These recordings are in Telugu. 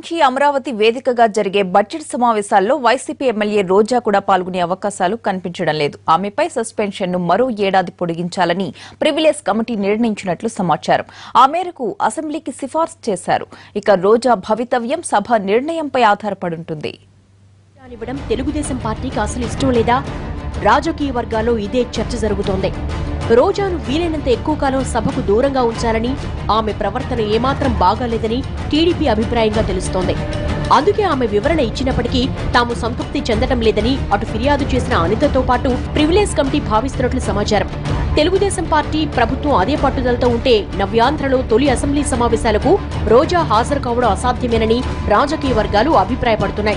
నుంచి అమరావతి వేదికగా జరిగే బడ్జెట్ సమావేశాల్లో వైసీపీ ఎమ్మెల్యే రోజా కూడా పాల్గొనే అవకాశాలు కనిపించడం లేదు ఆమెపై సస్పెన్షన్ ను మరో ఏడాది పొడిగించాలని ప్రివిలేజ్ కమిటీ నిర్ణయించినట్లు సమాచారం ఆ మేరకు అసెంబ్లీకి సిఫార్సు చేశారు ఇక రోజా భవితవ్యం సభ నిర్ణయంపై ఆధారపడుంటుంది ఇవ్వడం తెలుగుదేశం పార్టీకి అసలు ఇష్టం లేదా రాజకీయ వర్గాల్లో ఇదే చర్చ జరుగుతోంది రోజాను వీలైనంత ఎక్కువ కాలం సభకు దూరంగా ఉంచాలని ఆమె ప్రవర్తన ఏమాత్రం బాగాలేదని టీడీపీ అభిప్రాయంగా తెలుస్తోంది అందుకే ఆమె వివరణ ఇచ్చినప్పటికీ తాము సంతృప్తి చెందడం లేదని అటు ఫిర్యాదు చేసిన అనితతో పాటు ప్రివిలేజ్ కమిటీ భావిస్తున్నట్లు సమాచారం తెలుగుదేశం పార్టీ ప్రభుత్వం అదే పట్టుదలతో ఉంటే నవ్యాంధ్రలో తొలి అసెంబ్లీ సమావేశాలకు రోజా హాజరు కావడం అసాధ్యమేనని రాజకీయ వర్గాలు అభిప్రాయపడుతున్నాయి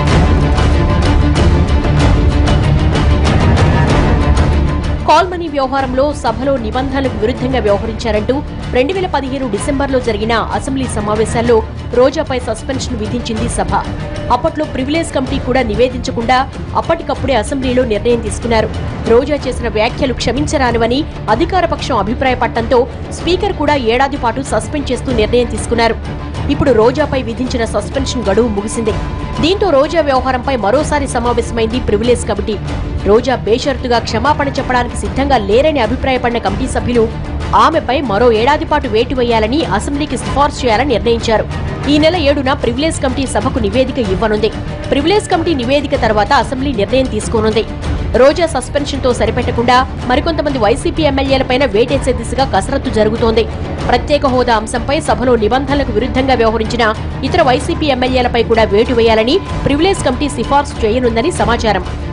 కాల్ మనీ వ్యవహారంలో సభలో నిబంధనలకు విరుద్ధంగా వ్యవహరించారంటూ రెండు వేల పదిహేను డిసెంబర్లో జరిగిన అసెంబ్లీ సమావేశాల్లో రోజాపై సస్పెన్షన్ విధించింది సభ అప్పట్లో ప్రివిలేజ్ కమిటీ కూడా నివేదించకుండా అప్పటికప్పుడే అసెంబ్లీలో నిర్ణయం తీసుకున్నారు రోజా చేసిన వ్యాఖ్యలు క్షమించరానివని అధికారపక్షం అభిప్రాయపడటంతో స్పీకర్ కూడా ఏడాది పాటు సస్పెండ్ చేస్తూ నిర్ణయం తీసుకున్నారు ఇప్పుడు రోజాపై విధించిన సస్పెన్షన్ గడువు ముగిసింది దీంతో రోజా వ్యవహారంపై మరోసారి సమావేశమైంది ప్రివిలేజ్ కమిటీ రోజా బేషరతుగా క్షమాపణ చెప్పడానికి సిద్ధంగా లేరని అభిప్రాయపడిన కమిటీ సభ్యులు ఆమెపై మరో ఏడాది పాటు వేటు వేయాలని అసెంబ్లీకి సిఫార్సు చేయాలని నిర్ణయించారు ఈ నెల ఏడున ప్రివిలేజ్ కమిటీ సభకు నివేదిక ఇవ్వనుంది ప్రివిలేజ్ కమిటీ నివేదిక తర్వాత అసెంబ్లీ నిర్ణయం తీసుకోనుంది రోజా సస్పెన్షన్ తో సరిపెట్టకుండా మరికొంతమంది వైసీపీ ఎమ్మెల్యేలపైన వేటేసే దిశగా కసరత్తు జరుగుతోంది ప్రత్యేక హోదా అంశంపై సభలో నిబంధనలకు విరుద్ధంగా వ్యవహరించిన ఇతర వైసీపీ ఎమ్మెల్యేలపై కూడా వేటు వేయాలని ప్రివిలేజ్ కమిటీ సిఫార్సు చేయనుందని సమాచారం